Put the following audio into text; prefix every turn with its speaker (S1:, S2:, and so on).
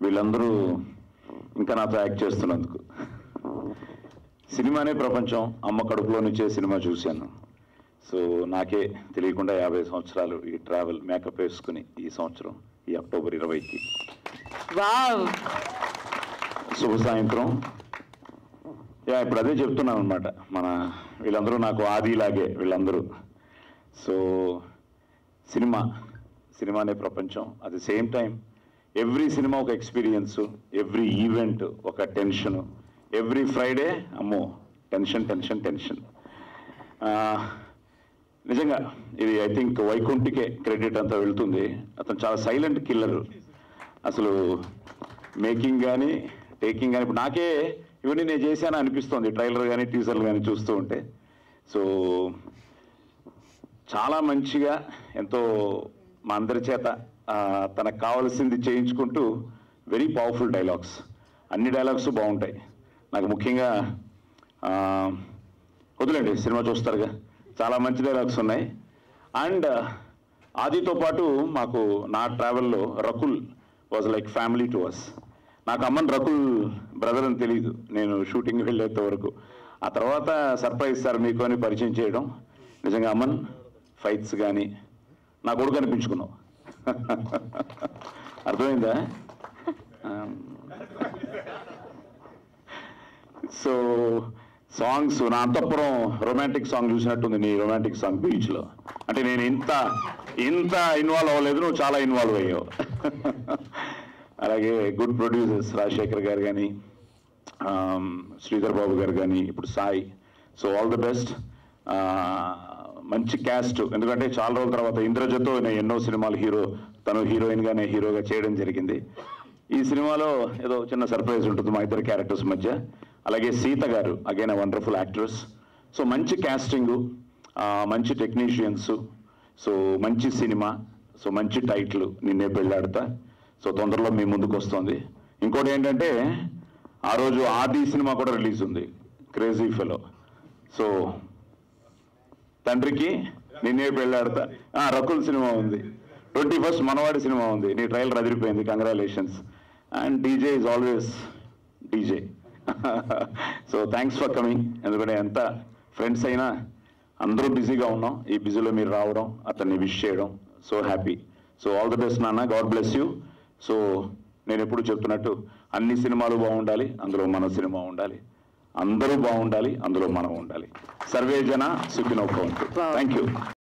S1: వీళ్ళందరూ ఇంకా నాతో యాక్ట్ చేస్తున్నందుకు సినిమానే ప్రపంచం అమ్మ కడుపులో నుంచే సినిమా చూశాను సో నాకే తెలియకుండా యాభై సంవత్సరాలు ఈ ట్రావెల్ మేకప్ వేసుకుని ఈ సంవత్సరం ఈ అక్టోబర్ ఇరవైకి
S2: వావ్
S1: శుభ సాయంత్రం యా ఇప్పుడు అదే చెప్తున్నాను అనమాట మన వీళ్ళందరూ నాకు ఆదిలాగే వీళ్ళందరూ సో సినిమా సినిమానే ప్రపంచం at the same time every cinema ఒక ఎక్స్పీరియన్స్ ఎవ్రీ ఈవెంట్ ఒక టెన్షన్ ఎవ్రీ ఫ్రైడే అమ్మో టెన్షన్ టెన్షన్ టెన్షన్ నిజంగా ఇది ఐ థింక్ వైకుంఠికే క్రెడిట్ అంతా వెళ్తుంది అతను చాలా సైలెంట్ కిల్లర్ అసలు మేకింగ్ కానీ టేకింగ్ కానీ ఇప్పుడు నాకే ఇవన్నీ నేను చేశాను అనిపిస్తుంది ట్రైలర్ కానీ టీజర్లు కానీ చూస్తూ ఉంటే సో చాలా మంచిగా ఎంతో మా అందరి చేత ఆ, తనకు కావాల్సింది చేయించుకుంటూ వెరీ పవర్ఫుల్ డైలాగ్స్ అన్ని డైలాగ్స్ బాగుంటాయి నాకు ముఖ్యంగా ఆ, వదిలేండి సినిమా చూస్తారుగా చాలా మంచి డైలాగ్స్ ఉన్నాయి అండ్ ఆదితో పాటు మాకు నా ట్రావెల్లో Rakul was like family to us నాకు అమ్మన్ రకుల్ బ్రదర్ అని తెలియదు నేను షూటింగ్ వెళ్ళేంత వరకు ఆ తర్వాత సర్ప్రైజ్ సార్ మీకు అని పరిచయం చేయడం నిజంగా అమ్మన్ ఫైట్స్ కానీ నా కొడుకు అనిపించుకున్నావు అర్థమైందా సో సాంగ్స్ నా అంతఃపురం రొమాంటిక్ సాంగ్ చూసినట్టుంది నీ రొమాంటిక్ సాంగ్ బీచ్లో అంటే నేను ఇంత ఇంత ఇన్వాల్వ్ అవ్వలేదు నువ్వు చాలా ఇన్వాల్వ్ అయ్యావు అలాగే గుడ్ ప్రొడ్యూసర్స్ రాజశేఖర్ గారు కానీ శ్రీధర్ బాబు గారు కానీ ఇప్పుడు Sai so all the best మంచి క్యాస్ట్ ఎందుకంటే చాలా రోజుల తర్వాత ఇంద్రజతో నేను ఎన్నో సినిమాలు హీరో తను హీరోయిన్ గానే హీరోగా చేయడం జరిగింది ఈ సినిమాలో ఏదో చిన్న సర్ప్రైజ్ ఉంటుంది మా ఇద్దరు క్యారెక్టర్స్ మధ్య అలాగే Seetha garu again wonderful actress so మంచి క్యాస్టింగ్ మంచి టెక్నీషియన్స్ సో మంచి సినిమా సో మంచి టైటిల్ నిన్నే పెళ్ళాడతా సో తొందరలో మీ ముందుకు వస్తుంది ఇంకోటి ఏంటంటే ఆ రోజు ఆది సినిమా కూడా రిలీజ్ ఉంది క్రేజీ ఫెలో సో తండ్రికి నిన్నే పెళ్ళాడతా ఆ, రకుల్ సినిమా ఉంది ట్వంటీ ఫస్ట్ మనవాడి సినిమా ఉంది నీ ట్రైలర్ అదిరిపోయింది congratulations and DJ is always DJ so thanks for coming ఎందుకంటే ఎంత ఫ్రెండ్స్ అయినా అందరూ బిజీగా ఉన్నాం ఈ బిజీలో మీరు రావడం అతన్ని విష్ చేయడం so happy so all the best నాన్న గాడ్ బ్లెస్ యూ సో నేను ఎప్పుడు చెప్తున్నట్టు అన్ని సినిమాలు బాగుండాలి అందులో మన సినిమా ఉండాలి అందరూ బాగుండాలి అందులో మనం ఉండాలి సర్వే జన సుఖినో థ్యాంక్ యూ